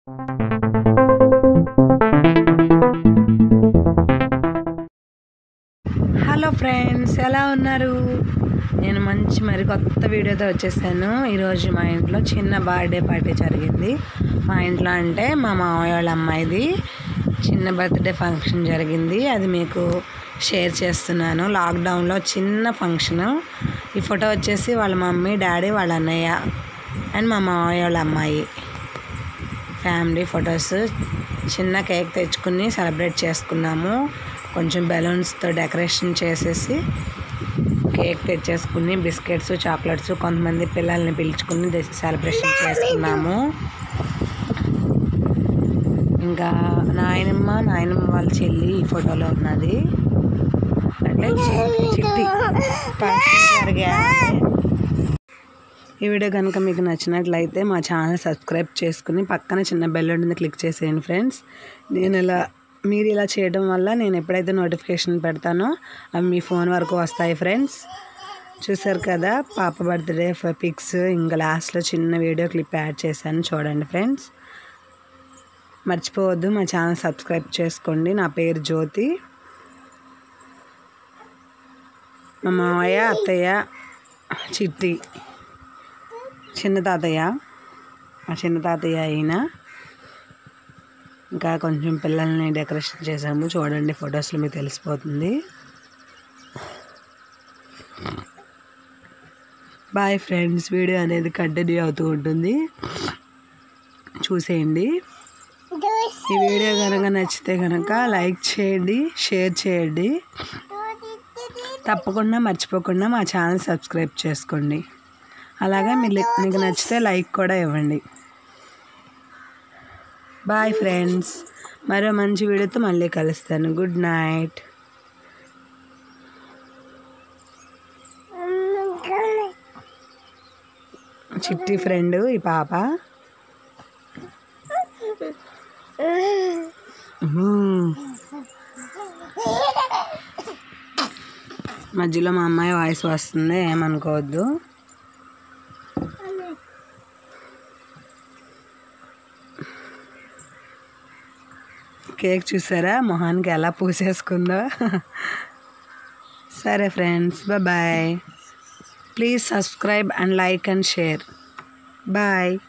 Hello friends ఎలా ఉన్నారు నేను మంచి మరి కొత్త వీడియోతో వచ్చేసాను ఈరోజు మా ఇంట్లో చిన్న బర్త్డే పార్టీ జరిగింది మా ఇంట్లో అంటే మా మామయ్య వాళ్ళ అమ్మాయిది చిన్న బర్త్డే ఫంక్షన్ జరిగింది అది మీకు షేర్ చేస్తున్నాను లాక్డౌన్లో చిన్న ఫంక్షను ఈ ఫోటో వచ్చేసి వాళ్ళ మమ్మీ డాడీ వాళ్ళ అన్నయ్య అండ్ మా మామయ్య వాళ్ళ అమ్మాయి ఫ్యామిలీ ఫొటోస్ చిన్న కేక్ తెచ్చుకుని సెలబ్రేట్ చేసుకున్నాము కొంచెం బెలూన్స్తో డెకరేషన్ చేసేసి కేక్ తెచ్చేసుకుని బిస్కెట్స్ చాక్లెట్స్ కొంతమంది పిల్లల్ని పిలుచుకుని సెలబ్రేషన్ చేసుకున్నాము ఇంకా నాయనమ్మ నాయనమ్మ వాళ్ళ చెల్లి ఈ ఫోటోలో ఉన్నది అంటే చి- చిట్టి ఫంక్షన్ జరిగా ఈ వీడియో కనుక మీకు నచ్చినట్లయితే మా ఛానల్ సబ్స్క్రైబ్ చేసుకుని పక్కన చిన్న బెల్ ఉంటుంది క్లిక్ చేసేయండి ఫ్రెండ్స్ నేను ఇలా మీరు ఇలా చేయడం వల్ల నేను ఎప్పుడైతే నోటిఫికేషన్ పెడతానో అవి మీ ఫోన్ వరకు వస్తాయి ఫ్రెండ్స్ చూసారు కదా పాప బర్త్డే పిక్స్ ఇంకా లాస్ట్లో చిన్న వీడియో క్లిప్ యాడ్ చేశాను చూడండి ఫ్రెండ్స్ మర్చిపోవద్దు మా ఛానల్ సబ్స్క్రైబ్ చేసుకోండి నా పేరు జ్యోతి మా మామయ్య అత్తయ్య చిట్టి చిన్న తాతయ్య మా చిన్న తాతయ్య అయిన ఇంకా కొంచెం పిల్లల్ని డెకరేషన్ చేసాము చూడండి ఫొటోస్లో మీకు తెలిసిపోతుంది బాయ్ ఫ్రెండ్స్ వీడియో అనేది కంటిన్యూ అవుతూ ఉంటుంది చూసేయండి ఈ వీడియో కనుక నచ్చితే కనుక లైక్ చేయండి షేర్ చేయండి తప్పకుండా మర్చిపోకుండా మా ఛానల్ సబ్స్క్రైబ్ చేసుకోండి అలాగే మీరు మీకు నచ్చితే లైక్ కూడా ఇవ్వండి బాయ్ ఫ్రెండ్స్ మరో మంచి వీడియోతో మళ్ళీ కలుస్తాను గుడ్ నైట్ చిట్టి ఫ్రెండ్ ఈ పాప మ్మ్. మధ్యలో మా అమ్మాయి వాయిస్ వస్తుంది ఏమనుకోవద్దు కేక్ చూసారా మొహానికి ఎలా పూసేసుకుందో సరే friends bye please subscribe and like and share bye